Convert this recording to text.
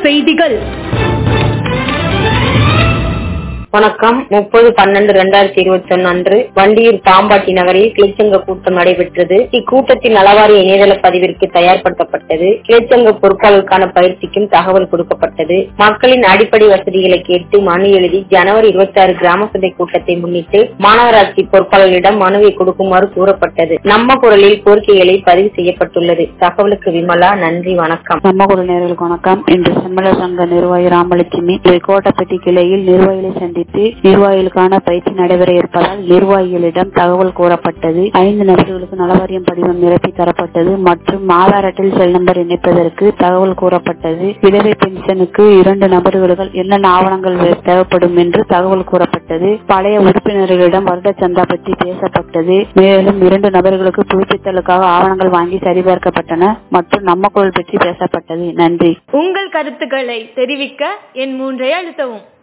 செய்திகள் வணக்கம் முப்பது பன்னெண்டு இரண்டாயிரத்தி இருபத்தி ஒன்னு அன்று வண்டியூர் பாம்பாட்டி நகரில் கிளைச்சங்க கூட்டம் நடைபெற்றது இக்கூட்டத்தில் நலவாரிய இணையதள பதிவிற்கு தயார்படுத்தப்பட்டது கிளைச்சங்க பொறுப்பாளருக்கான பயிற்சிக்கும் தகவல் கொடுக்கப்பட்டது மக்களின் அடிப்படை வசதிகளை கேட்டு மனு எழுதி ஜனவரி இருபத்தி ஆறு கிராம சபை கூட்டத்தை முன்னிட்டு மாநகராட்சி பொறுப்பாளர்களிடம் மனுவை கொடுக்குமாறு கூறப்பட்டது நம்ம குரலில் கோரிக்கைகளை பதிவு செய்யப்பட்டுள்ளது தகவலுக்கு விமலா நன்றி வணக்கம் நம்ம குரல் நேர்களுக்கு வணக்கம் இன்று செம்மல சங்க நிர்வாகி ராமலட்சுமி கோட்டப்பட்டி கிளையில் நிர்வாகிகளை சந்தித்து நிர்வாகிகளுக்கான பயிற்சி நடைபெற இருப்பதால் நிர்வாகிகளிடம் தகவல் கோரப்பட்டது ஐந்து நபர்களுக்கு நலவாரியம் படிவம் நிரப்பி தரப்பட்டது மற்றும் ஆதார் அட்டையில் செல் நம்பர் இணைப்பதற்கு தகவல் கூறப்பட்டது விதவை பென்ஷனுக்கு இரண்டு நபர்களுக்கு என்னென்ன ஆவணங்கள் தேவைப்படும் என்று தகவல் கூறப்பட்டது பழைய உறுப்பினர்களிடம் வருட சந்தா பற்றி பேசப்பட்டது மேலும் இரண்டு நபர்களுக்கு புதுப்பித்தலுக்காக ஆவணங்கள் வாங்கி சரிபார்க்கப்பட்டன மற்றும் நம்ம குரல் பற்றி பேசப்பட்டது நன்றி உங்கள் கருத்துக்களை தெரிவிக்க என் மூன்றை அழுத்தவும்